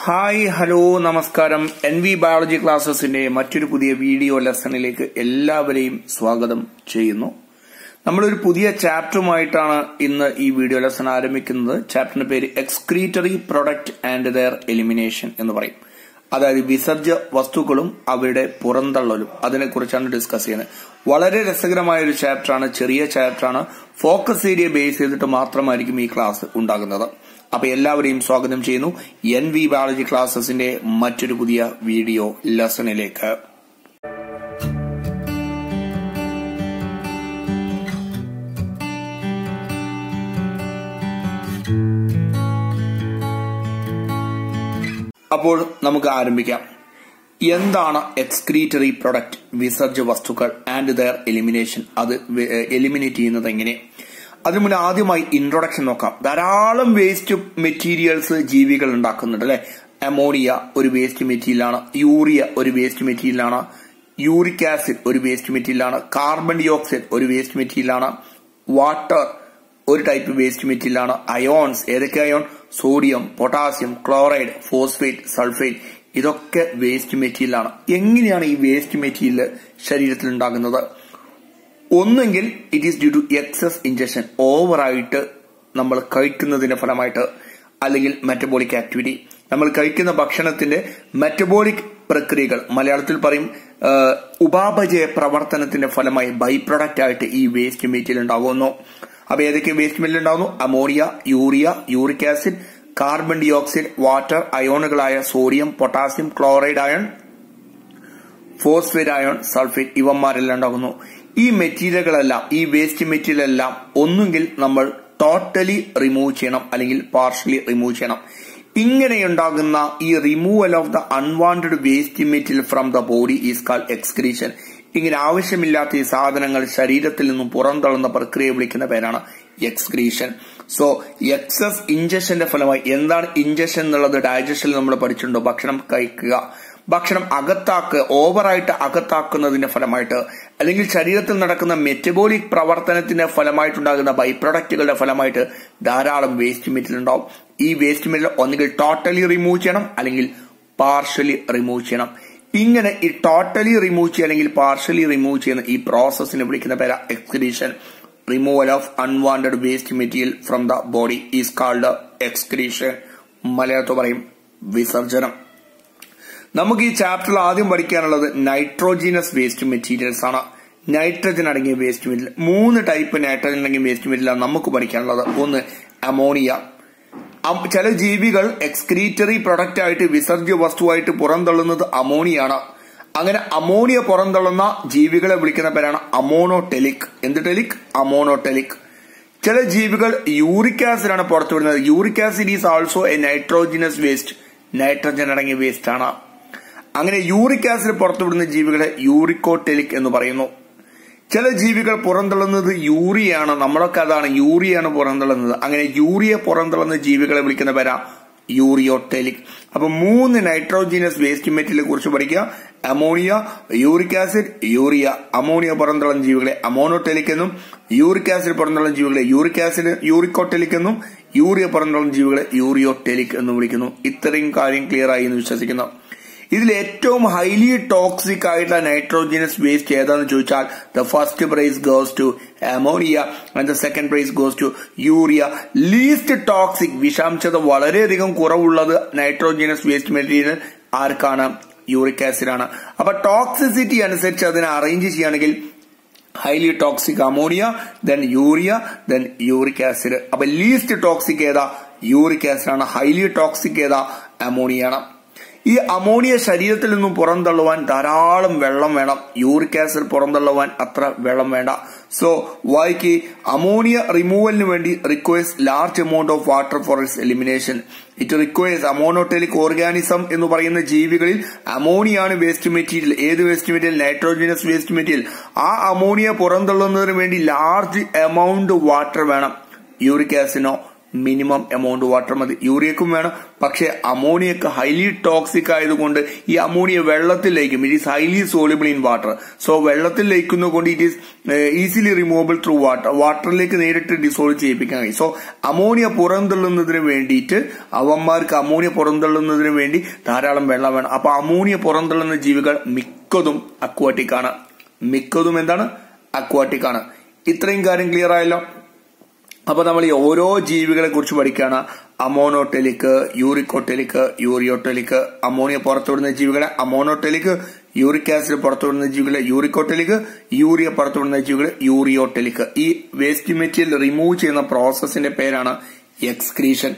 Hi hello നമസ്കാരം N V biology ക്ലാസ്സസിന്റെ മറ്റൊരു പുതിയ വീഡിയോ ലെസണിലേക്ക് എല്ലാവരെയും സ്വാഗതം ചെയ്യുന്നു നമ്മളൊരു പുതിയ ചാപ്റ്ററുമായിട്ടാണ് ഇന്ന് ഈ വീഡിയോ ലെസൺ ആരംഭിക്കുന്നത് ചാപ്റ്ററിന്റെ പേര് excretory product and their elimination എന്ന് പറയും അതായത് വിസർജ്യ വസ്തുക്കളും അവയുടെ പുറന്തള്ളലും അതിനെക്കുറിച്ചാണ് ഡിസ്കസ് ചെയ്യുന്നത് വളരെ രസകരമായ ഒരു ചാപ്റ്ററാണ് ചെറിയ ചാപ്റ്ററാണ് ഫോക്കസ് ഏരിയ ബേസ് ചെയ്തിട്ട് മാത്രമായിരിക്കും ഈ ക്ലാസ് ഉണ്ടാകുന്നത് അപ്പൊ എല്ലാവരെയും സ്വാഗതം ചെയ്യുന്നു എൻ വി ബയോളജി ക്ലാസ്സസിന്റെ മറ്റൊരു പുതിയ വീഡിയോ ലെസണിലേക്ക് അപ്പോൾ നമുക്ക് ആരംഭിക്കാം എന്താണ് എക്സ്ക്രീറ്ററി പ്രൊഡക്റ്റ് വിസർജ്യ വസ്തുക്കൾ ആൻഡ് ദയർ എലിമിനേഷൻ അത് എലിമിനേറ്റ് ചെയ്യുന്നത് എങ്ങനെ അതിനു മുന്നേ ആദ്യമായി ഇൻട്രൊഡക്ഷൻ നോക്കാം ധാരാളം വേസ്റ്റ് മെറ്റീരിയൽസ് ജീവികൾ ഉണ്ടാക്കുന്നുണ്ട് അല്ലെ അമോണിയ ഒരു വേസ്റ്റ് മെറ്റീരിയലാണ് യൂറിയ ഒരു വേസ്റ്റ് മെറ്റീരിയലാണ് യൂറിക് ആസിഡ് ഒരു വേസ്റ്റ് മെറ്റീരിയലാണ് കാർബൺ ഡൈ ഓക്സൈഡ് ഒരു വേസ്റ്റ് മെറ്റീരിയലാണ് വാട്ടർ ഒരു ടൈപ്പ് വേസ്റ്റ് മെറ്റീരിയലാണ് അയോൺസ് ഏതൊക്കെ ion sodium potassium chloride phosphate sulphate ഇതൊക്കെ വേസ്റ്റ് മെറ്റീരിയലാണ് എങ്ങനെയാണ് ഈ വേസ്റ്റ് മെറ്റീരിയൽ ശരീരത്തിൽ ഉണ്ടാകുന്നത് ഒന്നെങ്കിൽ it is due to excess injection ഓവറായിട്ട് നമ്മൾ കഴിക്കുന്നതിന്റെ ഫലമായിട്ട് അല്ലെങ്കിൽ മെറ്റബോളിക് ആക്ടിവിറ്റി നമ്മൾ കഴിക്കുന്ന ഭക്ഷണത്തിന്റെ മെറ്റബോളിക് പ്രക്രിയകൾ മലയാളത്തിൽ പറയും ഉപാപചയ പ്രവർത്തനത്തിന്റെ ഫലമായി ബൈ പ്രൊഡക്റ്റ് ആയിട്ട് ഈ വേസ്റ്റ് മെറ്റീരിയൽ ഉണ്ടാകുന്നു അപ്പൊ ഏതൊക്കെ വേസ്റ്റ് മെറ്റീരിയൽ ഉണ്ടാകുന്നു ammonia urea uric acid carbon dioxide water അയോണുകളായ sodium potassium chloride ion phosphate ion sulphate ഇവന്മാരെല്ലാം ഉണ്ടാകുന്നു ഈ മെറ്റീരിയലുകളെല്ലാം ഈ വേസ്റ്റ് മെറ്റീരിയൽ എല്ലാം ഒന്നുകിൽ നമ്മൾ ടോട്ടലി റിമൂവ് ചെയ്യണം അല്ലെങ്കിൽ പാർഷ്യലി റിമൂവ് ചെയ്യണം ഇങ്ങനെയുണ്ടാകുന്ന ഈ removal of the unwanted waste material from the body is call excretion ഇങ്ങനെ ആവശ്യമില്ലാത്ത ഈ സാധനങ്ങൾ ശരീരത്തിൽ നിന്നും പുറന്തള്ളുന്ന പ്രക്രിയ വിളിക്കുന്ന പേരാണ് എക്സ്ക്രീഷൻ സോ എക്സസ് ഇഞ്ചക്ഷന്റെ ഫലമായി എന്താണ് ഇഞ്ചക്ഷൻ എന്നുള്ളത് ഡൈജഷനിൽ നമ്മൾ പഠിച്ചിട്ടുണ്ടോ ഭക്ഷണം കഴിക്കുക ഭക്ഷണം അകത്താക്കുക ഓവറായിട്ട് അകത്താക്കുന്നതിന്റെ ഫലമായിട്ട് അല്ലെങ്കിൽ ശരീരത്തിൽ നടക്കുന്ന മെറ്റബോളിക് പ്രവർത്തനത്തിന്റെ ഫലമായിട്ടുണ്ടാകുന്ന ബൈ പ്രൊഡക്റ്റുകളുടെ ഫലമായിട്ട് ധാരാളം വേസ്റ്റ് മെറ്റീരിയൽ ഉണ്ടാവും ഈ വേസ്റ്റ് മെറ്റീരിയൽ ഒന്നുകിൽ ടോട്ടലി റിമൂവ് ചെയ്യണം അല്ലെങ്കിൽ പാർഷ്യലി റിമൂവ് ചെയ്യണം ഇങ്ങനെ ഈ ടോട്ടലി റിമൂവ് ചെയ്യുക അല്ലെങ്കിൽ പാർഷ്യലി റിമൂവ് ചെയ്യുന്ന ഈ പ്രോസസ്സിനെ വിളിക്കുന്ന പേര excretion removal of unwanted waste material from the body is called excretion മലയാളത്തിൽ പറയും വിസർജനം നമുക്ക് ഈ ചാപ്റ്ററിൽ ആദ്യം പഠിക്കാനുള്ളത് നൈട്രോജീനസ് വേസ്റ്റ് മെറ്റീരിയൽസ് ആണ് നൈട്രജൻ അടങ്ങിയ വേസ്റ്റ് മെറ്റീരിയൽ മൂന്ന് ടൈപ്പ് നൈട്രജൻ അടങ്ങിയ വേസ്റ്റ് മെറ്റീരിയൽ നമുക്ക് പഠിക്കാനുള്ളത് ഒന്ന് അമോണിയ ചില ജീവികൾ എക്സ്ക്രീറ്ററി പ്രൊഡക്റ്റ് ആയിട്ട് വിസർജ്യ വസ്തുവായിട്ട് പുറന്തള്ളുന്നത് അമോണിയാണ് അങ്ങനെ അമോണിയ പുറന്തള്ളുന്ന ജീവികളെ വിളിക്കുന്ന പേരാണ് അമോണോടെലിക് എന്ത് ടെലിക് അമോണോടെലിക് ചില ജീവികൾ യൂറിക് ആസിഡ് ആണ് പുറത്തുവിടുന്നത് uric acid is also a nitrogenous waste nitrogen അടങ്ങിയ വേസ്റ്റ് ആണ് അങ്ങനെ യൂറിക് ആസിഡ് പുറത്തുവിടുന്ന ജീവികളെ യൂറിക്കോടെലിക് എന്ന് പറയുന്നു ചില ജീവികൾ പുറന്തള്ളുന്നത് യൂറിയാണ് നമ്മളൊക്കെ അതാണ് യൂറിയാണ് പുറന്തള്ളുന്നത് അങ്ങനെ യൂറിയ പുറന്തള്ളുന്ന ജീവികളെ വിളിക്കുന്ന പേരാ യൂറിയോടെലിക് അപ്പൊ മൂന്ന് നൈട്രോജീനസ് വേസ്റ്റ് മെറ്റീരിയലെ കുറിച്ച് പഠിക്കുക ammonia uric acid urea ammonia പുറന്തള്ളുന്ന ജീവികളെ അമോണോടെലിക് എന്നും യൂറിക് ആസിഡ് പുറന്തള്ളുന്ന ജീവികളെ യൂറിക് ആസിഡ് യൂറിക്കോടെലിക് എന്നും യൂറിയ പുറന്തള്ളുന്ന ജീവികളെ യൂറിയോടെലിക് എന്ന് വിളിക്കുന്നു ഇത്രയും കാര്യം ക്ലിയർ ആയി എന്ന് വിശ്വസിക്കുന്നു ഇതിൽ ഏറ്റവും ഹൈലി ടോക്സിക് ആയിട്ടുള്ള നൈട്രോജനസ് വേസ്റ്റ് ഏതാണെന്ന് ചോദിച്ചാൽ the first prize goes to ammonia and the second prize goes to urea least toxic വിഷാംശത വളരെയധികം കുറവുള്ളത് നൈട്രോജനസ് വേസ്റ്റ് മെറ്റീരിയൽ ആർക്കാണ് യൂറിക് ആസിഡ് ആണ് അപ്പൊ ടോക്സിസിറ്റി അനുസരിച്ച് അതിനെ അറേഞ്ച് ചെയ്യുകയാണെങ്കിൽ highly toxic ammonia then urea then uric acid അപ്പൊ ലീസ്റ്റ് ടോക്സിക് ഏതാ യൂറിക് ആസിഡ് ആണ് ഹൈലി ടോക്സിക് ഏതാ അമോണിയ ആണ് ഈ അമോണിയ ശരീരത്തിൽ നിന്നും പുറന്തള്ളുവാൻ ധാരാളം വെള്ളം വേണം യൂറിക് ആസിഡ് പുറന്തള്ളുവാൻ അത്ര വെള്ളം വേണ്ട സോ വായിക്ക് അമോണിയ റിമൂവലിന് വേണ്ടി requires large amount of water for its elimination it requires ammonotelic organism എന്ന് പറയുന്ന ജീവികളിൽ അമോണിയാണ് വേസ്റ്റ് മെറ്റീരിയൽ ഏത് waste material nitrogenous waste material ആ അമോണിയ പുറന്തള്ളുന്നതിന് വേണ്ടി ലാർജ് എമൗണ്ട് വാട്ടർ വേണം യൂറിക് ആസിഡിനോ മിനിമം എമൗണ്ട് വാട്ടർ മതി യൂറിയക്കും വേണം പക്ഷേ അമോണിയക്ക് ഹൈലി ടോക്സിക് ആയതുകൊണ്ട് ഈ അമോണിയ വെള്ളത്തിൽ ലയിക്കും it is highly soluble in water so വെള്ളത്തിൽ ലയിക്കുന്നതുകൊണ്ട് it is easily removable through water വാട്ടറിലേക്ക് നേരിട്ട് ഡിസോൾവ് ചെയ്യിപ്പിക്കാൻ കഴിയും സോ അമോണിയ പുറന്തള്ളുന്നതിന് വേണ്ടിയിട്ട് അവന്മാർക്ക് അമോണിയ പുറന്തള്ളുന്നതിന് വേണ്ടി ധാരാളം വെള്ളം വേണം അപ്പൊ അമോണിയ പുറന്തള്ളുന്ന ജീവികൾ മിക്കതും അക്വാട്ടിക് ആണ് മിക്കതും എന്താണ് അക്വാട്ടിക് ആണ് ഇത്രയും കാര്യം ക്ലിയർ ആയല്ലോ അപ്പൊ നമ്മൾ ഈ ഓരോ ജീവികളെ കുറിച്ച് പഠിക്കുകയാണ് അമോണോട്ടെലിക്ക് യൂറിക്കോട്ടെലിക്ക് യൂറിയോട്ടെലിക്ക് അമോണിയ പുറത്തുവിടുന്ന ജീവികളെ അമോണോട്ടെലിക്ക് യൂറിക് ആസിഡ് പുറത്തുവിടുന്ന ജീവികളെ യൂറിക്കോട്ടെലിക്ക് യൂറിയ പുറത്തുവിടുന്ന ജീവികളെ യൂറിയോട്ടെലിക്ക് ഈ വേസ്റ്റ് മെറ്റീരിയൽ റിമൂവ് ചെയ്യുന്ന പ്രോസസ്സിന്റെ പേരാണ് എക്സ്ക്രീഷൻ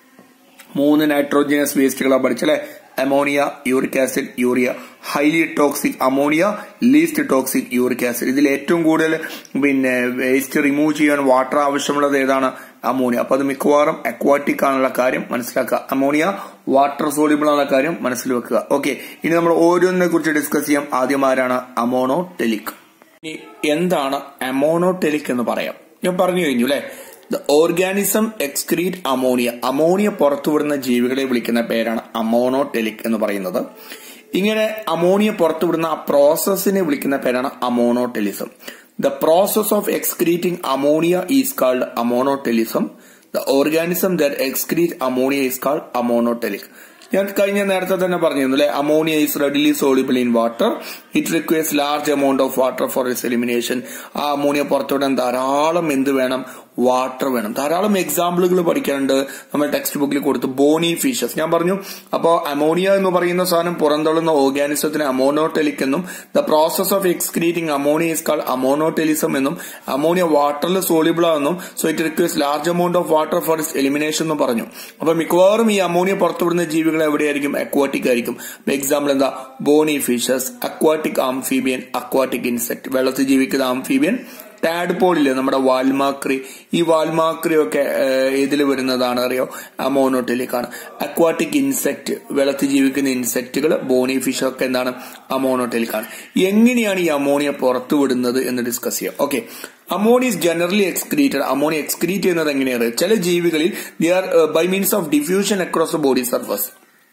മൂന്ന് നൈട്രോജനസ് വേസ്റ്റുകളാണ് പഠിച്ചല്ലേ ammonia uric acid urea highly toxic ammonia least toxic uric acid ഇതിൽ ഏറ്റവും കൂടുതൽ പിന്നെ വേസ്റ്റ് റിമൂവ് ചെയ്യാൻ വാട്ടർ ആവശ്യമുള്ളത് ഏതാണ് അമോണിയ അപ്പൊ അത് മിക്കവാറും അക്വാറ്റിക് ആണുള്ള കാര്യം മനസ്സിലാക്കുക അമോണിയ വാട്ടർ സോളിബിൾ ആണുള്ള കാര്യം മനസ്സിൽ വെക്കുക ഓക്കെ ഇനി നമ്മൾ ഓരോന്നിനെ കുറിച്ച് ഡിസ്കസ് ചെയ്യാം ആദ്യം ആരാണ് അമോണോടെലിക് ഇനി എന്താണ് അമോണോടെലിക് എന്ന് പറയാം ഞാൻ പറഞ്ഞു കഴിഞ്ഞു അല്ലെ the organism excrete ammonia ammonia പുറത്തുവിടുന്ന ജീവികളെ വിളിക്കുന്ന പേരാണ് അമോണോടെലിക് എന്ന് പറയുന്നത് ഇങ്ങനെ അമോണിയ പുറത്തുവിടുന്ന ആ പ്രോസസ്സിനെ വിളിക്കുന്ന പേരാണ് ammonotelism the process of excreting ammonia is called ammonotelism the organism that excrete ammonia is called ammonotelic ഞാൻ കഴിഞ്ഞ നേരത്തെ തന്നെ പറഞ്ഞിരുന്നു അല്ലെ ammonia is readily soluble in water it requires large amount of water for is elimination ആ ammonia പുറത്തുവിടാൻ ധാരാളം എന്ത് വേണം വാട്ടർ വേണം ധാരാളം എക്സാമ്പിളുകൾ പഠിക്കാനുണ്ട് നമ്മൾ ടെക്സ്റ്റ് ബുക്കിൽ കൊടുത്തു ബോണി ഫിഷസ് ഞാൻ പറഞ്ഞു അപ്പോൾ അമോണിയ എന്ന് പറയുന്ന സാധനം പുറന്തള്ളുന്ന ഓർഗാനിസത്തിന് അമോണോടെലിക് എന്നും the process of excreting ammonia is call ammonotelism എന്നും അമോണിയ വാട്ടറിൽ സോളിബിൾ ആണെന്നും so it requires large amount of water for is elimination എന്നും പറഞ്ഞു അപ്പൊ മിക്കവാറും ഈ അമോണിയ പുറത്തുവിടുന്ന ജീവികൾ എവിടെയായിരിക്കും അക്വാറ്റിക് ആയിരിക്കും എക്സാമ്പിൾ എന്താ bony fishes aquatic amphibian aquatic insect വെള്ളത്തിൽ ജീവിക്കുന്ന ആംഫീബിയൻ ടാഡ്പോളില് നമ്മുടെ വാൽമാക്രി ഈ വാൽമാക്രി ഒക്കെ ഇതിൽ വരുന്നതാണ് അറിയോ അമോണോട്ടിലേക്കാണ് അക്വാറ്റിക് ഇൻസെക്ട് വെള്ളത്തിൽ ജീവിക്കുന്ന ഇൻസെക്റ്റുകൾ ബോണി ഫിഷ് ഒക്കെ എന്താണ് അമോണോട്ടിലേക്കാണ് എങ്ങനെയാണ് ഈ അമോണിയ പുറത്തു വിടുന്നത് എന്ന് ഡിസ്കസ് ചെയ്യാം okay ammonia is generally excreted ammonia excrete ചെയ്യുന്നത് എങ്ങനെയാണ് ചില ജീവികളിൽ they are by means of diffusion across the body surface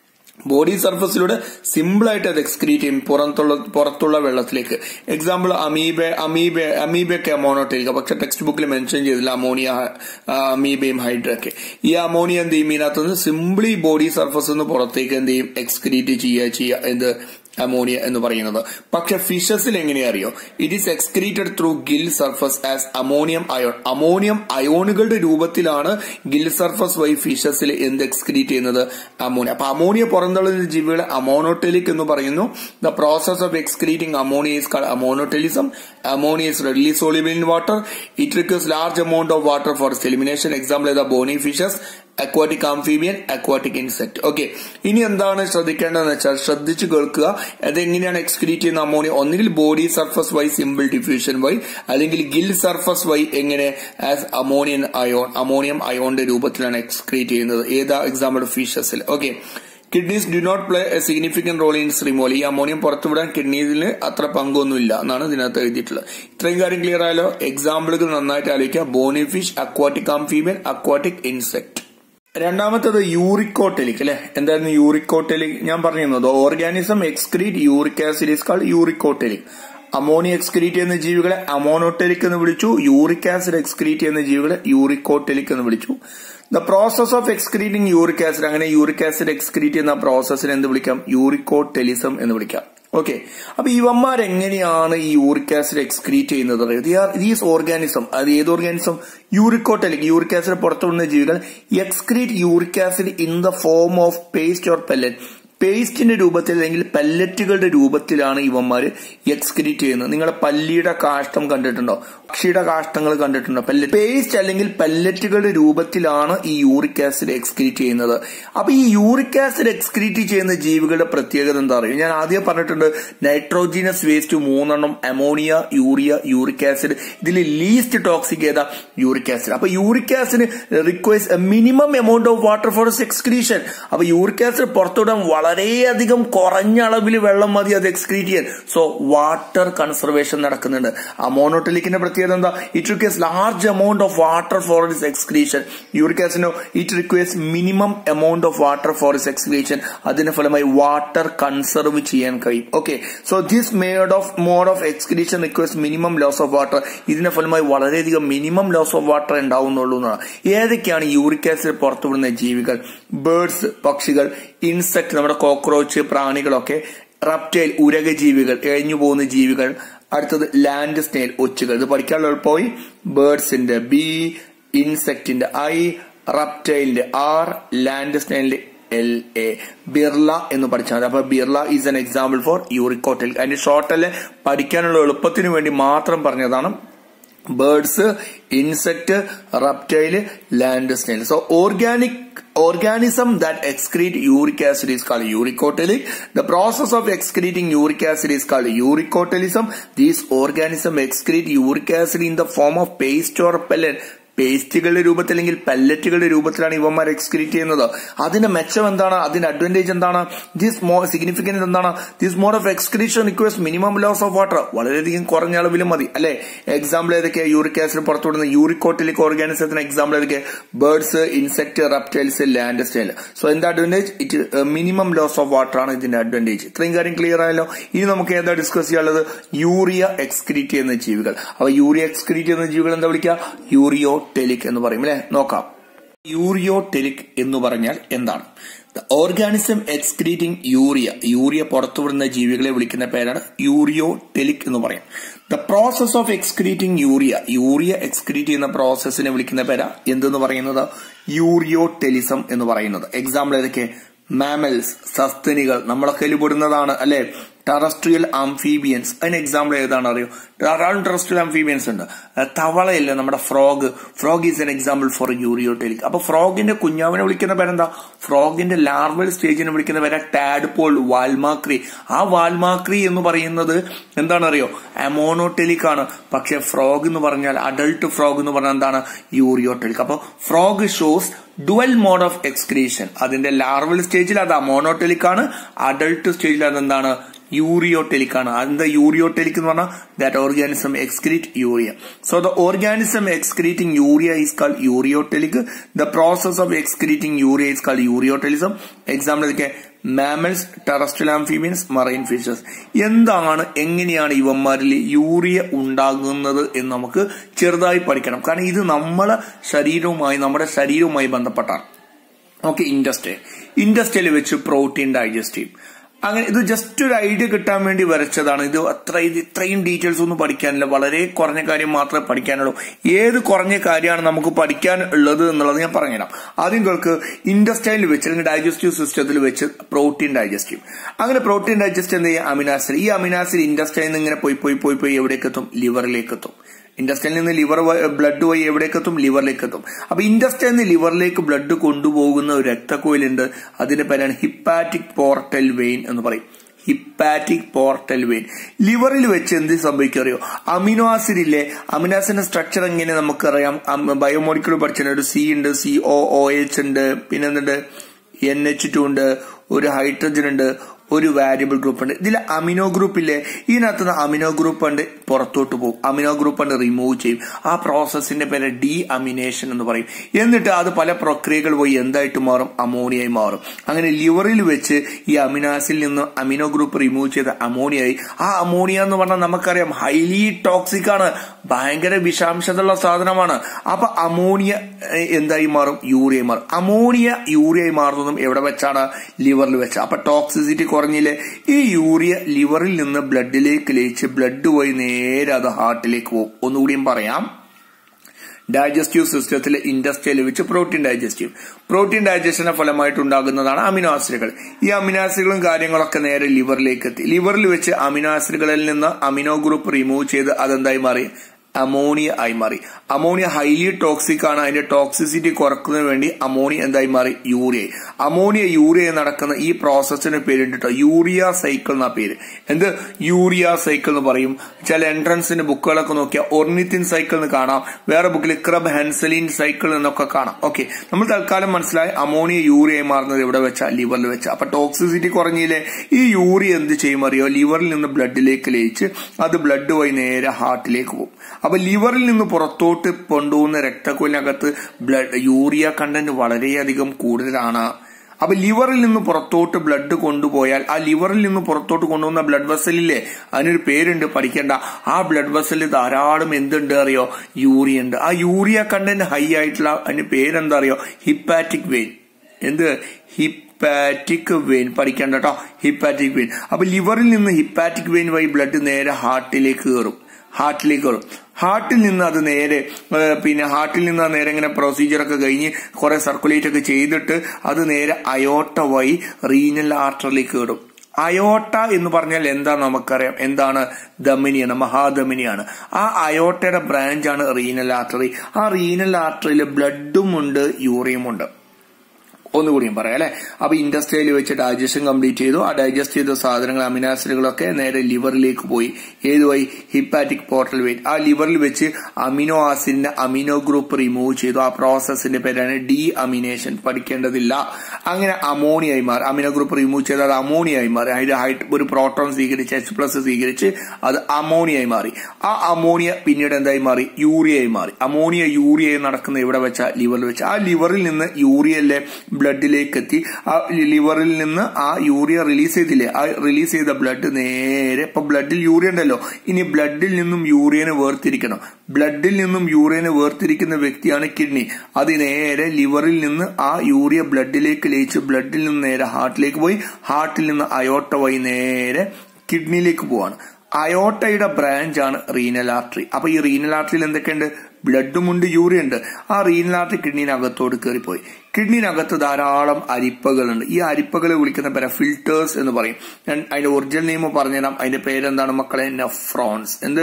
body സർഫസിലൂടെ സിമ്പിൾ ആയിട്ട് അത് എക്സ്ക്രീറ്റ് ചെയ്യും പുറത്തുള്ള പുറത്തുള്ള വെള്ളത്തിലേക്ക് എക്സാമ്പിൾ അമീബ അമീബ അമീബയൊക്കെ അമോണോട്ടിരിക്കുക പക്ഷെ ടെക്സ്റ്റ് ബുക്കിൽ മെൻഷൻ ചെയ്തില്ല അമോണിയ അമീബയും ഹൈഡ്രൊക്കെ ഈ അമോണിയ എന്ത് ചെയ്യും ഇതിനകത്തുനിന്ന് സിംപിളി ബോഡി സർഫസ് നിന്ന് പുറത്തേക്ക് എന്ത് ചെയ്യും എക്സ്ക്രീറ്റ് ചെയ്യുക ചെയ്യുക എന്ത് അമോണിയ എന്ന് പറയുന്നത് പക്ഷെ ഫിഷസിൽ എങ്ങനെ അറിയോ it is excreted through gill surface as ammonium ion ammonium അയോണുകളുടെ രൂപത്തിലാണ് ഗിൽ സർഫസ് വഴി ഫിഷസിൽ എന്ത് എക്സ്ക്രീറ്റ് ചെയ്യുന്നത് അമോണിയ അപ്പൊ അമോണിയ പുറന്തള്ളുന്ന ജീവികളെ അമോണോടെലിക് എന്ന് പറയുന്നു the process of excreting ammonia is called ammonotelism ammonia is readily soluble in water it requires large amount of water for elimination example ഏതാ bony fishes aquatic amphibian aquatic insect okay ഇനി എന്താണ് ശ്രദ്ധിക്കേണ്ടതെന്ന് വെച്ചാൽ ശ്രദ്ധിച്ചു കേൾക്കുക അതെങ്ങനെയാണ് excrete ചെയ്യുന്ന ammonia ഒന്നുകിൽ body surface by simple diffusion by അല്ലെങ്കിൽ ഗിൽ സർഫസ് വൈ എങ്ങനെ ആസ് അമോണിയൻ അയോൺ അമോണിയം അയോണിന്റെ രൂപത്തിലാണ് എക്സ്ക്രീറ്റ് ചെയ്യുന്നത് ഏതാ എക്സാമ്പിൾ ഫിഷസിൽ okay kidneys do not play a significant role in removal ഈ അമോണിയം പുറത്തുവിടാൻ കിഡ്നീസിന് അത്ര പങ്കൊന്നുമില്ല എന്നാണ് ഇതിനകത്ത് എഴുതിയിട്ടുള്ളത് ഇത്രയും കാര്യം ക്ലിയർ ആയാലോ എക്സാമ്പിളുകൾ നന്നായിട്ട് ആലോചിക്കുക bony fish aquatic amphibian aquatic insect രണ്ടാമത്തത് യൂറിക്കോട്ടെലിക് അല്ലെ എന്തായിരുന്നു യൂറിക്കോട്ടെലിക് ഞാൻ പറഞ്ഞിരുന്നത് organism excrete uric acid is call uricotelic ammonia excrete ചെയ്യുന്ന ജീവികളെ അമോണോട്ടെലിക് എന്ന് വിളിച്ചു യൂറിക് ആസിഡ് എക്സ്ക്രീറ്റ് ചെയ്യുന്ന ജീവികളെ യൂറിക്കോട്ടെലിക് എന്ന് വിളിച്ചു the process of excreting uric acid അങ്ങനെ യൂറിക് ആസിഡ് എക്സ്ക്രീറ്റ് ചെയ്യുന്ന പ്രോസസ്സിനെ എന്ത് വിളിക്കാം യൂറിക്കോട്ടെലിസം എന്ന് വിളിക്കാം ഓക്കെ അപ്പൊ ഇവന്മാർ എങ്ങനെയാണ് ഈ യൂറിക് ആസിഡ് എക്സ്ക്രീറ്റ് ചെയ്യുന്നത് ദീസ് ഓർഗാനിസം അത് ഏത് ഓർഗാനിസം യൂറിക്കോട്ടെലിക് യൂറിക് ആസിഡ് പുറത്തുവിടുന്ന ജീവികൾ excrete uric acid in the form of paste or pellet പേസ്റ്റിന്റെ രൂപത്തിൽ അല്ലെങ്കിൽ പല്ലറ്റുകളുടെ രൂപത്തിലാണ് ഇവന്മാര് എക്സ്ക്രീറ്റ് ചെയ്യുന്നത് നിങ്ങളുടെ പല്ലിയുടെ കാഷ്ടം കണ്ടിട്ടുണ്ടോ പക്ഷിയുടെ കാഷ്ടങ്ങൾ കണ്ടിട്ടുണ്ടോ പല്ലറ്റ് പേസ്റ്റ് അല്ലെങ്കിൽ പല്ലറ്റുകളുടെ രൂപത്തിലാണ് ഈ യൂറിക് ആസിഡ് എക്സ്ക്രീറ്റ് ചെയ്യുന്നത് അപ്പൊ ഈ യൂറിക് ആസിഡ് എക്സ്ക്രീറ്റ് ചെയ്യുന്ന ജീവികളുടെ പ്രത്യേകത എന്താ പറയുക ഞാൻ ആദ്യം പറഞ്ഞിട്ടുണ്ട് നൈട്രോജീനസ് വേസ്റ്റ് മൂന്നെണ്ണം അമോണിയ യൂറിയ യൂറിക് ആസിഡ് ഇതിൽ ലീസ്റ്റ് ടോക്സിക് ഏതാ യൂറിക് ആസിഡ് അപ്പൊ uric acid requires a minimum amount of water for excretion അപ്പൊ യൂറിക് ആസിഡ് പുറത്തുവിടാൻ വളരെ വളരെയധികം കുറഞ്ഞ അളവിൽ വെള്ളം മതി അത് എക്സ്ക്രീറ്റ് ചെയ്യാൻ സോ വാട്ടർ കൺസർവേഷൻ നടക്കുന്നുണ്ട് അമോണോട്ടലിക്കിന്റെ പ്രത്യേകത എന്താ it requires large amount of water for is excretion uric ആസിഡോ it requires minimum amount of water for is excretion അതിന്റെ ഫലമായി വാട്ടർ കൺസർവ് ചെയ്യാൻ കഴിയും okay so this made of mode of excretion requires minimum loss of water ഇതിന്റെ ഫലമായി വളരെയധികം minimum loss of water ഉണ്ടാവുന്നുള്ളൂ എന്നാണ് ഏതൊക്കെയാണ് യൂറിക് ആസിഡ് പുറത്തുവിടുന്ന ജീവികൾ ബേർഡ്സ് പക്ഷികൾ ഇൻസെക്ട് നമ്മുടെ കോക്രോച്ച് പ്രാണികളൊക്കെ റപ്റ്റൈൽ ഉരകജീവികൾ എഴിഞ്ഞു പോകുന്ന ജീവികൾ അടുത്തത് ലാൻഡ് സ്നേൽ ഒച്ചുകൾ ഇത് പഠിക്കാനുള്ള എളുപ്പമായി ബേർഡ്സിന്റെ ബി ഇൻസെക്ടിന്റെ ഐ റപ്റ്റൈലിന്റെ ആർ ലാൻഡ് സ്നേലിന്റെ എൽ എ ബിർള എന്ന് പഠിച്ചാൽ മതി അപ്പൊ Birla is an example for യൂറിക്കോട്ടിൽ അതിന്റെ ഷോർട്ടല് പഠിക്കാനുള്ള എളുപ്പത്തിന് വേണ്ടി മാത്രം പറഞ്ഞതാണ് birds insect reptile land snail so organic organism that excrete uric acid is called uricotelic. The process of excreting uric acid is called uricotelism. These organisms excrete uric acid in the form of paste or pellet. പേസ്റ്റുകളുടെ രൂപത്തിൽ അല്ലെങ്കിൽ പെല്ലറ്റുകളുടെ രൂപത്തിലാണ് ഇവന്മാർ excrete ചെയ്യുന്നത് അതിന്റെ മെച്ചം എന്താണ് അതിന്റെ അഡ്വാൻറ്റേജ് എന്താണ് ദിസ് മോ സിഗ്നിഫിക്കൻസ് എന്താണ് this mode of excretion requires minimum loss of water വളരെയധികം കുറഞ്ഞ അളവിൽ മതി അല്ലെ എക്സാമ്പിൾ ഏതൊക്കെ യൂറിക് ആസിഡ് പുറത്തുവിടുന്ന യൂറിക്കോട്ടിലിക് ഓർഗാനിസത്തിന് എക്സാമ്പിൾ ഏതൊക്കെ birds insect reptiles land style so എന്താ advantage it minimum loss of water ആണ് ഇതിന്റെ അഡ്വാൻറ്റേജ് ഇത്രയും കാര്യം ക്ലിയർ ആയല്ലോ ഇനി നമുക്ക് ഏതാ ഡിസ്കസ് ചെയ്യാനുള്ളത് യൂറിയ എക്സ്ക്രീറ്റ് ചെയ്യുന്ന ജീവികൾ അപ്പൊ യൂറിയ എക്സ്ക്രീറ്റ് ചെയ്യുന്ന ജീവികൾ എന്താ വിളിക്കുക യൂറിയോ ടെലിക് എന്ന് പറയും അല്ലെ നോക്കാം യൂറിയോടെലിക് എന്ന് പറഞ്ഞാൽ എന്താണ് ഓർഗാനിസം എക്സ്ക്രീറ്റിംഗ് യൂറിയ യൂറിയ പുറത്തുവിടുന്ന ജീവികളെ വിളിക്കുന്ന പേരാണ് യൂറിയോടെലിക് എന്ന് പറയും the process of excreting urea urea excrete ചെയ്യുന്ന പ്രോസസ്സിനെ വിളിക്കുന്ന പേരാ എന്തെന്ന് പറയുന്നത് യൂറിയോടെലിസം എന്ന് പറയുന്നത് എക്സാമ്പിൾ ഏതൊക്കെ മാമൽസ് സസ്തനികൾ നമ്മളെ കയ്യിൽപ്പെടുന്നതാണ് അല്ലെ ടെറസ്ട്രിയൽ ആംഫീബിയൻസ് അതിന് എക്സാമ്പിൾ ഏതാണ് അറിയോ ധാരാളം ടെറസ്ട്രിയൽ ആംഫീബിയൻസ് ഉണ്ട് തവളയില്ല നമ്മുടെ frog frog is an example for ureotelic അപ്പൊ ഫ്രോഗിന്റെ കുഞ്ഞാവിനെ വിളിക്കുന്ന പേരെന്താ ഫ്രോഗിന്റെ ലാർവൽ സ്റ്റേജിനെ വിളിക്കുന്ന പേര് ടാഡ്പോൾ വാൽമാക്രി ആ വാൽമാക്രി എന്ന് പറയുന്നത് എന്താണെന്നറിയോ അമോണോടെലിക് ആണ് പക്ഷെ ഫ്രോഗ് എന്ന് പറഞ്ഞാൽ അഡൾട്ട് ഫ്രോഗ് എന്ന് പറഞ്ഞാൽ എന്താണ് യൂറിയോടെലിക് അപ്പൊ frog shows dual mode of excretion അതിന്റെ ലാർവൽ സ്റ്റേജിൽ അത് അമോണോടെലിക് ആണ് അഡൾട്ട് സ്റ്റേജിൽ അതെന്താണ് യൂറിയോടെലിക് ആണ് എന്താ യൂറിയോടെലിക് എന്ന് പറഞ്ഞാൽ that organism excrete urea so the organism excreting urea is called ureotelic the process of excreting urea is called ureotelism example ഇതൊക്കെ mammals terrestrial amphibians marine fishes എന്താണ് എങ്ങനെയാണ് ഇവന്മാരിൽ യൂറിയ ഉണ്ടാകുന്നത് എന്ന് നമുക്ക് ചെറുതായി പഠിക്കണം കാരണം ഇത് നമ്മളെ ശരീരവുമായി നമ്മുടെ ശരീരവുമായി ബന്ധപ്പെട്ടാണ് ഓക്കെ ഇൻഡസ്ട്രി ഇൻഡസ്ട്രിയിൽ വെച്ച് പ്രോട്ടീൻ ഡൈജസ്റ്റ് ചെയ്യും അങ്ങനെ ഇത് ജസ്റ്റ് ഒരു ഐഡിയ കിട്ടാൻ വേണ്ടി വരച്ചതാണ് ഇത് അത്ര ഇത് ഇത്രയും ഡീറ്റെയിൽസ് ഒന്നും പഠിക്കാനില്ല വളരെ കുറഞ്ഞ കാര്യം മാത്രമേ പഠിക്കാനുള്ളൂ ഏത് കുറഞ്ഞ കാര്യമാണ് നമുക്ക് പഠിക്കാൻ ഉള്ളത് എന്നുള്ളത് ഞാൻ പറഞ്ഞുതരാം ആദ്യം കേൾക്ക് ഇൻഡസ്റ്റൈനിൽ വെച്ച് അല്ലെങ്കിൽ ഡൈജസ്റ്റീവ് സിസ്റ്റത്തിൽ വെച്ച് പ്രോട്ടീൻ ഡൈജസ്റ്റ് ചെയ്യും അങ്ങനെ പ്രോട്ടീൻ ഡൈജസ്റ്റ് എന്ത് ചെയ്യുക അമിനാസിഡ് ഈ അമിനാസിഡ് ഇൻഡസ്റ്റൈനിൽ നിന്ന് ഇങ്ങനെ പോയി പോയി പോയി പോയി എവിടേക്ക് എത്തും ലിവറിലേക്ക് എത്തും ഇൻഡസ്റ്റൈനിൽ നിന്ന് ലിവർ ബ്ലഡ് വഴി എവിടേക്ക് എത്തും ലിവറിലേക്ക് എത്തും അപ്പൊ ഇൻഡസ്റ്റൈനിൽ നിന്ന് ലിവറിലേക്ക് ബ്ലഡ് കൊണ്ടുപോകുന്ന ഒരു രക്തക്കോയിലുണ്ട് അതിന്റെ പേരാണ് ഹിപ്പാറ്റിക് പോർട്ടൽ വെയിൻ എന്ന് പറയും ഹിപ്പാറ്റിക് പോർട്ടൽ വെയിൻ ലിവറിൽ വെച്ച് എന്ത് സംഭവിക്കും അറിയോ അമിനോ ആസിഡിലെ അമിനോ ആസിഡിന്റെ സ്ട്രക്ചർ എങ്ങനെ നമുക്കറിയാം ബയോമോളിക്കുൾ പഠിച്ചിട്ടുണ്ട് ഒരു സി ഉണ്ട് സി ഒ ഒ എച്ച് ഉണ്ട് പിന്നെ എന്തുണ്ട് എൻ എച്ച് ടു ഉണ്ട് ഒരു ഹൈഡ്രജൻ ഉണ്ട് ഒരു വാരിയബിൾ ഗ്രൂപ്പ് ഉണ്ട് ഇതിൽ അമിനോ ഗ്രൂപ്പില്ലേ ഇതിനകത്ത് അമിനോ ഗ്രൂപ്പ് ഉണ്ട് പുറത്തോട്ട് പോകും അമിനോ ഗ്രൂപ്പ് ഉണ്ട് റിമൂവ് ചെയ്യും ആ പ്രോസസ്സിന്റെ പേര് ഡി അമിനേഷൻ എന്ന് പറയും എന്നിട്ട് അത് പല പ്രക്രിയകൾ പോയി എന്തായിട്ട് മാറും അമോണിയായി മാറും അങ്ങനെ ലിവറിൽ വെച്ച് ഈ അമിനാസിൽ നിന്ന് അമിനോ ഗ്രൂപ്പ് റിമൂവ് ചെയ്ത അമോണിയായി ആ അമോണിയ എന്ന് പറഞ്ഞാൽ നമുക്കറിയാം ഹൈലി ടോക്സിക് ആണ് ഭയങ്കര വിഷാംശതയുള്ള സാധനമാണ് അപ്പൊ അമോണിയ എന്തായി മാറും യൂറിയായി മാറും അമോണിയ യൂറിയായി മാറുന്നതും എവിടെ വെച്ചാണ് ലിവറിൽ വെച്ച് അപ്പൊ ടോക്സിസിറ്റി കുറഞ്ഞില്ലേ ഈ യൂറിയ ലിവറിൽ നിന്ന് ബ്ലഡിലേക്ക് ലയിച്ച് ബ്ലഡ് പോയി നേരെ അത് ഹാർട്ടിലേക്ക് പോകും ഒന്നുകൂടിയും പറയാം ഡൈജസ്റ്റീവ് സിസ്റ്റത്തിൽ ഇൻഡസ്ട്രിയിൽ വെച്ച് പ്രോട്ടീൻ ഡൈജസ്റ്റ് ചെയ്യും പ്രോട്ടീൻ ഡൈജഷന്റെ ഫലമായിട്ട് ഉണ്ടാകുന്നതാണ് അമിനോ ആസിഡുകൾ ഈ അമിനോ ആസിഡുകളും കാര്യങ്ങളൊക്കെ നേരെ ലിവറിലേക്ക് എത്തി ലിവറിൽ വെച്ച് അമിനോ ആസിഡുകളിൽ നിന്ന് അമിനോ ഗ്രൂപ്പ് റിമൂവ് ചെയ്ത് അതെന്തായി മാറി അമോണിയ ആയി മാറി അമോണിയ ഹൈലി ടോക്സിക് ആണ് അതിന്റെ ടോക്സിസിറ്റി കുറക്കുന്നതിന് വേണ്ടി അമോണിയ എന്തായി മാറി യൂറിയ അമോണിയ യൂറിയ നടക്കുന്ന ഈ പ്രോസസ്സിന് പേരുണ്ട് കേട്ടോ യൂറിയ സൈക്കിൾ എന്ന പേര് എന്ത് യൂറിയ സൈക്കിൾ എന്ന് പറയും ചില എൻട്രൻസിന്റെ ബുക്കുകളൊക്കെ നോക്കിയാൽ ഒർണിത്തിൻ സൈക്കിൾ എന്ന് കാണാം വേറെ ബുക്കിൽ ക്രബ് ഹെൻസലിൻ സൈക്കിൾ എന്നൊക്കെ കാണാം ഓക്കെ നമ്മൾ തൽക്കാലം മനസ്സിലായി അമോണിയ യൂറിയ മാറുന്നത് എവിടെ വെച്ചാൽ ലിവറിൽ വെച്ചാൽ അപ്പൊ ടോക്സിസിറ്റി കുറഞ്ഞില്ലേ ഈ യൂറിയ എന്ത് ചെയ്യും അറിയോ ലിവറിൽ നിന്ന് ബ്ലഡിലേക്ക് ലയിച്ച് അത് ബ്ലഡ് വഴി നേരെ ഹാർട്ടിലേക്ക് പോകും അപ്പൊ ലിവറിൽ നിന്ന് പുറത്തോട്ട് കൊണ്ടുപോകുന്ന രക്തക്കുലിനകത്ത് ബ്ലഡ് യൂറിയ കണ്ടന്റ് വളരെയധികം കൂടുതലാണ് അപ്പൊ ലിവറിൽ നിന്ന് പുറത്തോട്ട് ബ്ലഡ് കൊണ്ടുപോയാൽ ആ ലിവറിൽ നിന്ന് പുറത്തോട്ട് കൊണ്ടുപോകുന്ന ബ്ലഡ് വെസലില്ലേ അതിനൊരു പേരുണ്ട് പഠിക്കേണ്ട ആ ബ്ലഡ് വെസലിൽ ധാരാളം എന്തുണ്ട് അറിയോ യൂറിയ ഉണ്ട് ആ യൂറിയ കണ്ടന്റ് ഹൈ ആയിട്ടുള്ള അതിന്റെ പേരെന്താ അറിയോ ഹിപ്പാറ്റിക് വെയിൻ എന്ത് ഹിപ്പാറ്റിക് വെയിൻ പഠിക്കേണ്ട കേട്ടോ ഹിപ്പാറ്റിക് വെയിൻ അപ്പൊ ലിവറിൽ നിന്ന് ഹിപ്പാറ്റിക് വെയിൻ വഴി ബ്ലഡ് നേരെ ഹാർട്ടിലേക്ക് കയറും ഹാർട്ടിലേക്ക് കയറും ഹാർട്ടിൽ നിന്ന് അത് നേരെ പിന്നെ ഹാർട്ടിൽ നിന്ന് നേരെ ഇങ്ങനെ പ്രൊസീജിയർ ഒക്കെ കഴിഞ്ഞ് കുറെ സർക്കുലേറ്റ് ഒക്കെ ചെയ്തിട്ട് അത് നേരെ അയോട്ട വഴി റീനൽ ആർട്ടറിലേക്ക് കയറും അയോട്ട എന്ന് പറഞ്ഞാൽ എന്താ നമുക്കറിയാം എന്താണ് ധമനിയാണ് മഹാധമനിയാണ് ആ അയോട്ടയുടെ ബ്രാഞ്ചാണ് റീനൽ ആർട്ടറി ആ റീനൽ ആർട്ടറിയിൽ ബ്ലഡും ഉണ്ട് യൂറിയും ഉണ്ട് ഒന്നുകൂടിയും പറയാം അല്ലെ അപ്പൊ ഇൻഡസ്ട്രിയിൽ വെച്ച് ഡൈജഷൻ കംപ്ലീറ്റ് ചെയ്തു ആ ഡൈജസ്റ്റ് ചെയ്ത സാധനങ്ങൾ അമിനാസിഡുകളൊക്കെ നേരെ ലിവറിലേക്ക് പോയി ഏതുവഴി ഹിപ്പാറ്റിക് പോർട്ടൽ വെയിൻ ആ ലിവറിൽ വെച്ച് അമിനോ ആസിഡിന്റെ അമിനോ ഗ്രൂപ്പ് റിമൂവ് ചെയ്തു ആ പ്രോസസ്സിന്റെ പേരാണ് ഡി അമിനേഷൻ പഠിക്കേണ്ടതില്ല അങ്ങനെ അമോണിയായി മാറി അമിനോ ഗ്രൂപ്പ് റിമൂവ് ചെയ്ത് അത് അമോണിയായി മാറി അതിന്റെ ഹൈറ്റ് ഒരു പ്രോട്ടോൺ സ്വീകരിച്ച് എച്ച് പ്ലസ് സ്വീകരിച്ച് അത് അമോണിയായി മാറി ആ അമോണിയ പിന്നീട് എന്തായി മാറി യൂറിയയായി മാറി അമോണിയ യൂറിയ നടക്കുന്ന ഇവിടെ വെച്ച ലിവറിൽ വെച്ച് ആ ലിവറിൽ നിന്ന് യൂറിയല്ലേ ബ്ലഡിലേക്ക് എത്തി ആ ലിവറിൽ നിന്ന് ആ യൂറിയ റിലീസ് ചെയ്തില്ലേ ആ റിലീസ് ചെയ്ത ബ്ലഡ് നേരെ ഇപ്പൊ ബ്ലഡിൽ യൂറിയ ഉണ്ടല്ലോ ഇനി ബ്ലഡിൽ നിന്നും യൂറിയനെ വേർതിരിക്കണം ബ്ലഡിൽ നിന്നും യൂറിയനെ വേർതിരിക്കുന്ന വ്യക്തിയാണ് കിഡ്നി അത് നേരെ ലിവറിൽ നിന്ന് ആ യൂറിയ ബ്ലഡിലേക്ക് ലയിച്ച് ബ്ലഡിൽ നിന്ന് നേരെ ഹാർട്ടിലേക്ക് പോയി ഹാർട്ടിൽ നിന്ന് അയോട്ട വഴി നേരെ കിഡ്നിയിലേക്ക് പോവാണ് അയോട്ടയുടെ ബ്രാഞ്ചാണ് റീനൽ ആർട്ടറി അപ്പൊ ഈ റീനൽ ആർട്ടറിയിൽ എന്തൊക്കെയുണ്ട് ബ്ലഡും ഉണ്ട് യൂറിയ ഉണ്ട് ആ റീനൽ ആർട്ടറി കിഡ്നിനകത്തോട് കയറിപ്പോയി കിഡ്നിനകത്ത് ധാരാളം അരിപ്പകളുണ്ട് ഈ അരിപ്പകളെ വിളിക്കുന്ന പേര് ഫിൽറ്റേഴ്സ് എന്ന് പറയും ഞാൻ അതിന്റെ ഒറിജിനൽ നെയിം പറഞ്ഞുതരാം അതിന്റെ പേരെന്താണ് മക്കളെ നെഫ്രോൺസ് എന്ത്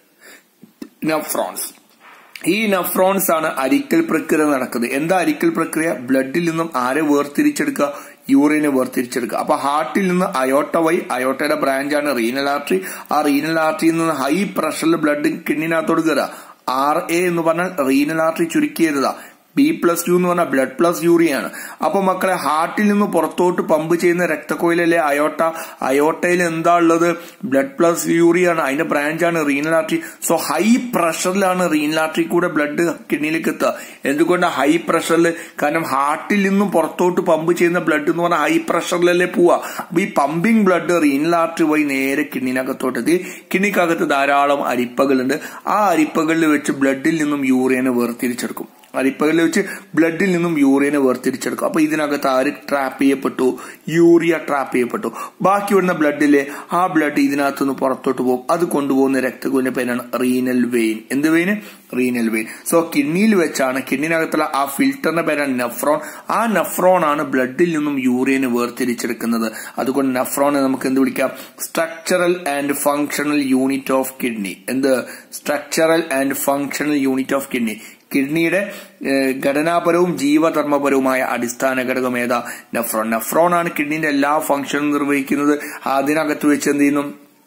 നെഫ്രോൺസ് ഈ നെഫ്രോൺസ് ആണ് അരിക്കൽ പ്രക്രിയ നടക്കുന്നത് എന്താ അരിക്കൽ പ്രക്രിയ ബ്ലഡിൽ നിന്നും ആരെ വേർതിരിച്ചെടുക്കുക യൂറിനെ വേർതിരിച്ചെടുക്കുക അപ്പൊ ഹാർട്ടിൽ നിന്ന് അയോട്ട വൈ അയോട്ടയുടെ ബ്രാഞ്ചാണ് റീനൽ ആർട്ടറി ആ റീനൽ ആർട്ടറിയിൽ നിന്ന് ഹൈ പ്രഷറിൽ ബ്ലഡ് കിഡ്നിനകത്തോട് കയറുക ആർ എ എന്ന് പറഞ്ഞാൽ റീനൽ ആർട്ടറി ചുരുക്കിയതാ ബി പ്ലസ് ടു എന്ന് പറഞ്ഞാൽ ബ്ലഡ് പ്ലസ് യൂറിയാണ് അപ്പൊ മക്കളെ ഹാർട്ടിൽ നിന്ന് പുറത്തോട്ട് പമ്പ് ചെയ്യുന്ന രക്തക്കോയിലല്ലേ അയോട്ട അയോട്ടയിൽ എന്താ ഉള്ളത് ബ്ലഡ് പ്ലസ് യൂറിയാണ് അതിന്റെ ബ്രാഞ്ചാണ് റീനൽ ആർട്ടറി സോ ഹൈ പ്രഷറിലാണ് റീനൽ ആർട്ടറി കൂടെ ബ്ലഡ് കിഡ്നിയിലേക്ക് എത്തുക എന്തുകൊണ്ട് ഹൈ പ്രഷറിൽ കാരണം ഹാർട്ടിൽ നിന്നും പുറത്തോട്ട് പമ്പ് ചെയ്യുന്ന ബ്ലഡ് എന്ന് പറഞ്ഞാൽ ഹൈ പ്രഷറിലല്ലേ പോവാ അപ്പൊ ഈ പമ്പിംഗ് ബ്ലഡ് റീനൽ ആർട്ടറി വഴി നേരെ കിഡ്നിനകത്തോട്ട് എത്തി കിഡ്നിക്കകത്ത് ധാരാളം അരിപ്പകളുണ്ട് ആ അരിപ്പകളിൽ വെച്ച് ബ്ലഡിൽ നിന്നും യൂറിയനെ വേർതിരിച്ചെടുക്കും അരിപ്പകളിൽ വെച്ച് ബ്ലഡിൽ നിന്നും യൂറിയനെ വേർതിരിച്ചെടുക്കും അപ്പൊ ഇതിനകത്ത് ആര് ട്രാപ്പ് ചെയ്യപ്പെട്ടു യൂറിയ ട്രാപ്പ് ചെയ്യപ്പെട്ടു ബാക്കി വരുന്ന ബ്ലഡിലെ ആ ബ്ലഡ് ഇതിനകത്തുനിന്ന് പുറത്തോട്ട് പോകും അത് കൊണ്ടുപോകുന്ന രക്തകുവിന്റെ പേരാണ് റീനൽ വെയിൻ എന്ത് വെയിന് റീനൽ വെയിൻ സോ കിഡ്നിയിൽ വെച്ചാണ് കിഡ്നിനകത്തുള്ള ആ ഫിൽറ്ററിന്റെ പേരാണ് നെഫ്രോൺ ആ നെഫ്രോൺ ആണ് ബ്ലഡിൽ നിന്നും യൂറിയനെ വേർതിരിച്ചെടുക്കുന്നത് അതുകൊണ്ട് നെഫ്രോനെ നമുക്ക് എന്ത് വിളിക്കാം structural and functional unit of kidney എന്ത് structural and functional unit of kidney കിഡ്നിയുടെ ഘടനാപരവും ജീവധർമ്മപരവുമായ അടിസ്ഥാന ഘടകം ഏതാ നെഫ്രോൺ നെഫ്രോൺ ആണ് കിഡ്നിന്റെ എല്ലാ ഫംഗ്ഷനും നിർവഹിക്കുന്നത് അതിനകത്ത് വെച്ച് എന്ത് ചെയ്യുന്നു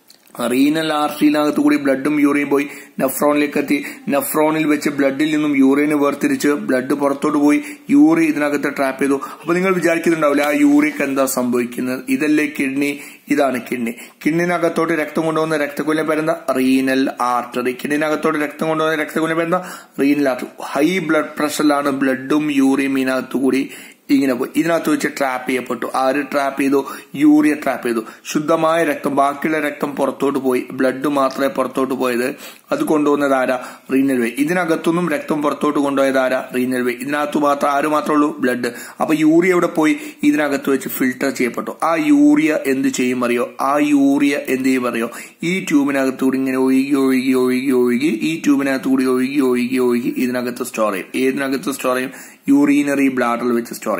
റീനൽ ആർട്ടറിയിനകത്ത് കൂടി ബ്ലഡും യൂറിയും പോയി നെഫ്രോണിലേക്ക് എത്തി നെഫ്രോണിൽ വെച്ച് ബ്ലഡിൽ നിന്നും യൂറിയന് വേർതിരിച്ച് ബ്ലഡ് പുറത്തോട്ട് പോയി യൂറി ഇതിനകത്ത് ട്രാപ്പ് ചെയ്തു അപ്പൊ നിങ്ങൾ വിചാരിക്കുന്നുണ്ടാവില്ല ആ യൂറിക്ക് എന്താ സംഭവിക്കുന്നത് ഇതല്ലേ കിഡ്നി ഇതാണ് കിഡ്നി കിഡ്നിനകത്തോട്ട് രക്തം കൊണ്ടുപോകുന്ന രക്തക്കുലിനെ പേരെന്താ റീനൽ ആർട്ടറി കിഡ്നിനകത്തോട്ട് രക്തം കൊണ്ടുപോകുന്ന രക്തക്കുലിനെ പേരെന്താ റീനൽ ആർട്ടറി ഹൈ ബ്ലഡ് പ്രഷറിലാണ് ബ്ലഡും യൂറിയും ഇതിനകത്ത് കൂടി ഇങ്ങനെ പോയി ഇതിനകത്ത് വെച്ച് ട്രാപ്പ് ചെയ്യപ്പെട്ടു ആര് ട്രാപ്പ് ചെയ്തു യൂറിയ ട്രാപ്പ് ചെയ്തു ശുദ്ധമായ രക്തം ബാക്കിയുള്ള രക്തം പുറത്തോട്ട് പോയി ബ്ലഡ് മാത്രമേ പുറത്തോട്ട് പോയത് അത് കൊണ്ടുപോകുന്നത് ആരാ റീനൽ വേ ഇതിനകത്തുനിന്നും രക്തം പുറത്തോട്ട് കൊണ്ടുപോയത് ആരാ റീനൽ വേ ഇതിനകത്ത് മാത്രം ആര് മാത്രമേ ഉള്ളൂ ബ്ലഡ് അപ്പൊ യൂറിയ എവിടെ പോയി ഇതിനകത്ത് വെച്ച് ഫിൽട്ടർ ചെയ്യപ്പെട്ടു ആ യൂറിയ എന്ത് ചെയ്യും അറിയോ ആ യൂറിയ എന്ത് ചെയ്യും അറിയോ ഈ ട്യൂബിനകത്ത് കൂടി ഇങ്ങനെ ഒഴുകി ഒഴുകി ഒഴുകി ഒഴുകി ഈ ട്യൂബിനകത്ത് കൂടി ഒഴുകി ഒഴുകി ഒഴുകി ഇതിനകത്ത് സ്റ്റോർ ചെയ്യും ഏതിനകത്ത് സ്റ്റോർ ചെയ്യും യൂറീനറി ബ്ലാഡറിൽ വെച്ച് സ്റ്റോർ ചെയ്യും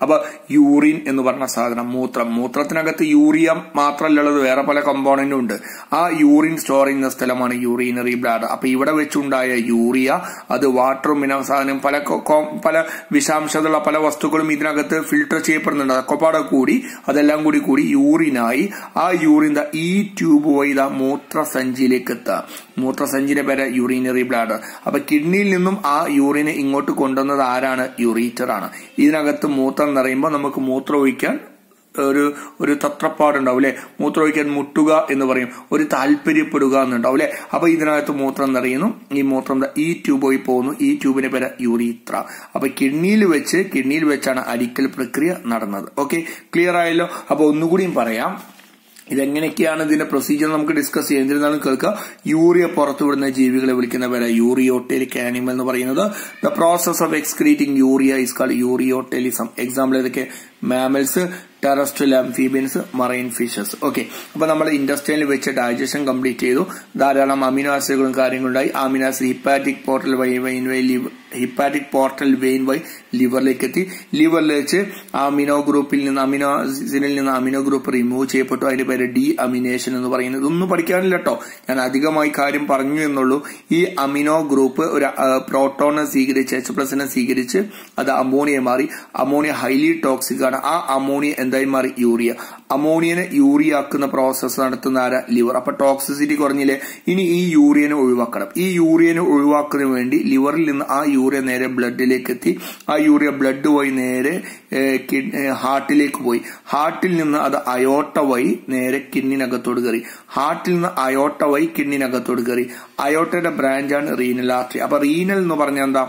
അപ്പൊ യൂറിൻ എന്ന് പറഞ്ഞ സാധനം മൂത്രം മൂത്രത്തിനകത്ത് യൂറിയ മാത്രമല്ലുള്ളത് വേറെ പല കമ്പോണന്റും ഉണ്ട് ആ യൂറിൻ സ്റ്റോർ ചെയ്യുന്ന സ്ഥലമാണ് യൂറിനറി ബ്ലാഡർ അപ്പൊ ഇവിടെ വെച്ചുണ്ടായ യൂറിയ അത് വാട്ടറും പിന്നെ സാധനം പല പല വിഷാംശതയുള്ള പല വസ്തുക്കളും ഇതിനകത്ത് ഫിൽട്ടർ ചെയ്യപ്പെടുന്നുണ്ട് അതൊക്കെപ്പാടെ കൂടി അതെല്ലാം കൂടി കൂടി യൂറിനായി ആ യൂറിൻ ഈ ട്യൂബ് വഴി ഇതാ മൂത്രസഞ്ചിയിലേക്ക് എത്തുക മൂത്രസഞ്ചിന്റെ പേര് യൂറിനറി ബ്ലാഡർ അപ്പൊ കിഡ്നിയിൽ നിന്നും ആ യൂറിനെ ഇങ്ങോട്ട് കൊണ്ടുവന്നത് ആരാണ് യൂറീറ്റർ ആണ് ഇതിനകത്ത് മൂത്രം നിറയുമ്പോൾ നമുക്ക് മൂത്രം ഒഴിക്കാൻ ഒരു ഒരു തത്രപ്പാടുണ്ടാവും അല്ലെ മൂത്രമൊഴിക്കാൻ മുട്ടുക എന്ന് പറയും ഒരു താല്പര്യപ്പെടുക എന്നുണ്ടാവും അല്ലെ അപ്പൊ ഇതിനകത്ത് മൂത്രം നിറയുന്നു ഈ മൂത്രം ഈ ട്യൂബ് വഴി പോകുന്നു ഈ ട്യൂബിന്റെ പേര് യൂറീത്ര അപ്പൊ കിഡ്നിയിൽ വെച്ച് കിഡ്നിയിൽ വെച്ചാണ് അരിക്കൽ പ്രക്രിയ നടന്നത് ഓക്കെ ക്ലിയർ ആയല്ലോ അപ്പൊ ഒന്നുകൂടിയും പറയാം ഇതെങ്ങനെയൊക്കെയാണ് ഇതിന്റെ പ്രൊസീജിയർ നമുക്ക് ഡിസ്കസ് ചെയ്യാം എന്നിരുന്നാലും കേൾക്കുക യൂറിയ പുറത്തുവിടുന്ന ജീവികളെ വിളിക്കുന്ന പേര് യൂറിയോട്ടേലിക് ആനിമൽ എന്ന് പറയുന്നത് the process of excreting urea is called ureotelism example ഏതൊക്കെ mammals terrestrial amphibians marine fishes okay അപ്പൊ നമ്മൾ ഇൻഡസ്ട്രിയിൽ വെച്ച് ഡൈജഷൻ കംപ്ലീറ്റ് ചെയ്തു ധാരാളം അമിനോ ആസിഡുകളും കാര്യങ്ങളുണ്ടായി അമിനോ ആസിഡ് ഹിപ്പാറ്റിക് പോർട്ടൽ വഴി വെയിൻ വഴി ലിവർ ഹിപ്പാറ്റിക് പോർട്ടൽ വെയിൻ വഴി ലിവറിലേക്ക് എത്തി ലിവറിൽ വെച്ച് അമിനോ ഗ്രൂപ്പിൽ നിന്ന് അമിനോ ആസിഡിൽ നിന്ന് അമിനോ ഗ്രൂപ്പ് റിമൂവ് ചെയ്യപ്പെട്ടു അതിന്റെ പേര് ഡി അമിനേഷൻ എന്ന് പറയുന്നത് ഇതൊന്നും പഠിക്കാനില്ല കേട്ടോ ഞാൻ അധികമായി കാര്യം പറഞ്ഞു എന്നുള്ളൂ ഈ അമിനോ ഗ്രൂപ്പ് ഒരു പ്രോട്ടോണെ സ്വീകരിച്ച് എച്ച് പ്ലസിനെ സ്വീകരിച്ച് അത് അമോണിയ മാറി അമോണിയ ഹൈലി ടോക്സിക് ആണ് ആ അമോണിയ എന്തായി മാറി യൂറിയ അമോണിയനെ യൂറിയ ആക്കുന്ന പ്രോസസ്സ് നടത്തുന്ന ആരാ ലിവർ അപ്പൊ ടോക്സിസിറ്റി കുറഞ്ഞില്ലേ ഇനി ഈ യൂറിയനെ ഒഴിവാക്കണം ഈ യൂറിയനെ ഒഴിവാക്കുന്നതിന് വേണ്ടി ലിവറിൽ നിന്ന് ആ യൂറിയ നേരെ ബ്ലഡിലേക്ക് എത്തി ആ യൂറിയ ബ്ലഡ് വഴി നേരെ ഹാർട്ടിലേക്ക് പോയി ഹാർട്ടിൽ നിന്ന് അത് അയോട്ട വഴി നേരെ കിഡ്നിനകത്തോട് കയറി ഹാർട്ടിൽ നിന്ന് അയോട്ട വഴി കിഡ്നിനകത്തോട് കയറി അയോട്ടയുടെ ബ്രാഞ്ചാണ് റീനൽ ആർട്ടറി അപ്പൊ റീനൽ എന്ന് പറഞ്ഞാൽ എന്താ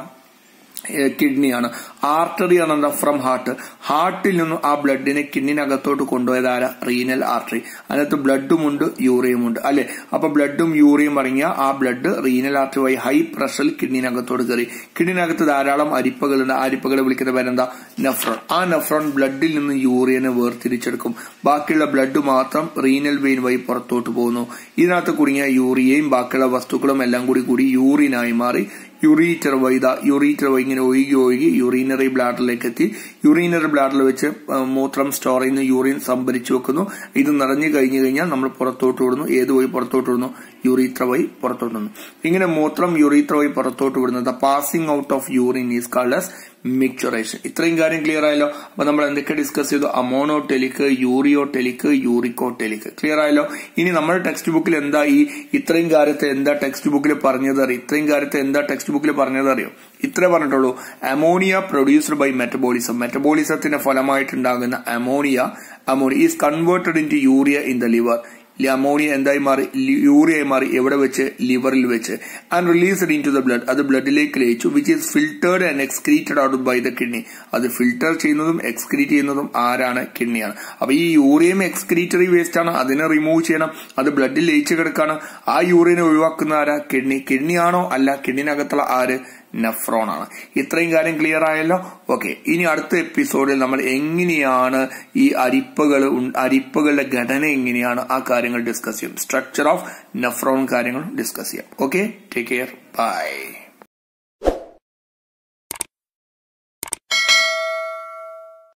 കിഡ്നിയാണ് ആർട്ടറിയാണ് എന്താ ഫ്രം ഹാർട്ട് ഹാർട്ടിൽ നിന്നും ആ ബ്ലഡിനെ കിഡ്നിനകത്തോട്ട് കൊണ്ടുപോയത് ആരാ റീനൽ ആർട്ടറി അതിനകത്ത് ബ്ലഡും ഉണ്ട് യൂറിയും ഉണ്ട് അല്ലെ അപ്പൊ ബ്ലഡും യൂറിയും ഇറങ്ങിയ ആ ബ്ലഡ് റീനൽ ആർട്ടറി വഴി ഹൈ പ്രഷറിൽ കിഡ്നിനകത്തോട്ട് കയറി കിഡ്നിനകത്ത് ധാരാളം അരിപ്പകളുണ്ട് അരിപ്പകളെ വിളിക്കുന്ന പേരെന്താ നെഫ്രോൺ ആ നെഫ്രോൺ ബ്ലഡിൽ നിന്ന് യൂറിയനെ വേർതിരിച്ചെടുക്കും ബാക്കിയുള്ള ബ്ലഡ് മാത്രം റീനൽ വെയിൻ വഴി പുറത്തോട്ട് പോകുന്നു ഇതിനകത്ത് കുടുങ്ങിയ യൂറിയയും ബാക്കിയുള്ള വസ്തുക്കളും എല്ലാം കൂടി കൂടി യൂറിനായി മാറി യുറീറ്റർ വൈദ യുറീറ്റർ വഴി ഇങ്ങനെ ഒഴുകി ഒഴുകി യുറീനറി ബ്ലാഡറിലേക്ക് എത്തി യുറീനറി ബ്ലാഡറിൽ വെച്ച് മൂത്രം സ്റ്റോർ ചെയ്യുന്ന യൂറിൻ സംഭരിച്ചു വെക്കുന്നു ഇത് നിറഞ്ഞു കഴിഞ്ഞു കഴിഞ്ഞാൽ നമ്മൾ പുറത്തോട്ട് വിടുന്നു ഏത് വഴി പുറത്തോട്ട് വിടുന്നു യുറീത്ര വഴി പുറത്തോട്ട് വിടുന്നു ഇങ്ങനെ മൂത്രം യുറീത്ര വഴി പുറത്തോട്ട് വിടുന്നത് passing out of urine is called as micturition ഇത്രയും കാര്യം ക്ലിയർ ആയല്ലോ അപ്പൊ നമ്മൾ എന്തൊക്കെ ഡിസ്കസ് ചെയ്തു അമോണോടെലിക്ക് യൂറിയോടെലിക്ക് യൂറിക്കോടെലിക്ക് ക്ലിയർ ആയല്ലോ ഇനി നമ്മുടെ ടെക്സ്റ്റ് ബുക്കിൽ എന്താ ഈ ഇത്രയും കാര്യത്തെ എന്താ ടെക്സ്റ്റ് ബുക്കിൽ പറഞ്ഞത് അറിയോ ഇത്രയും കാര്യത്തെ എന്താ ടെക്സ്റ്റ് ബുക്കിൽ പറഞ്ഞത് അറിയോ ഇത്രേ പറഞ്ഞിട്ടുള്ളൂ അമോണിയ പ്രൊഡ്യൂസ്ഡ് ബൈ മെറ്റബോളിസം മെറ്റബോളിസത്തിന്റെ ഫലമായിട്ടുണ്ടാകുന്ന ammonia ammonia is converted into urea in the liver ammonia എന്തായി മാറി യൂറിയായി മാറി എവിടെ വെച്ച് ലിവറിൽ വെച്ച് and released into the blood അത് ബ്ലഡിലേക്ക് ലയിച്ചു which is filtered and excreted out by the kidney അത് ഫിൽട്ടർ ചെയ്യുന്നതും എക്സ്ക്രീറ്റ് ചെയ്യുന്നതും ആരാണ് കിഡ്നിയാണ് അപ്പൊ ഈ യൂറിയം എക്സ്ക്രീറ്ററി വേസ്റ്റ് ആണ് അതിനെ റിമൂവ് ചെയ്യണം അത് ബ്ലഡിൽ ലയിച്ച് കിടക്കാണ് ആ യൂറിയനെ ഒഴിവാക്കുന്ന ആരാ കിഡ്നി കിഡ്നി ആണോ അല്ല കിഡ്നിനകത്തുള്ള ആര് നെഫ്രോൺ ആണ് ഇത്രയും കാര്യം ക്ലിയർ ആയല്ലോ ഓക്കെ ഇനി അടുത്ത എപ്പിസോഡിൽ നമ്മൾ എങ്ങനെയാണ് ഈ അരിപ്പകൾ അരിപ്പകളുടെ ഘടന എങ്ങനെയാണ് ആ കാര്യങ്ങൾ ഡിസ്കസ് ചെയ്യും സ്ട്രക്ചർ ഓഫ് നെഫ്രോൺ കാര്യങ്ങൾ ഡിസ്കസ് ചെയ്യാം ഓക്കെ ടേക്ക് കെയർ ബൈ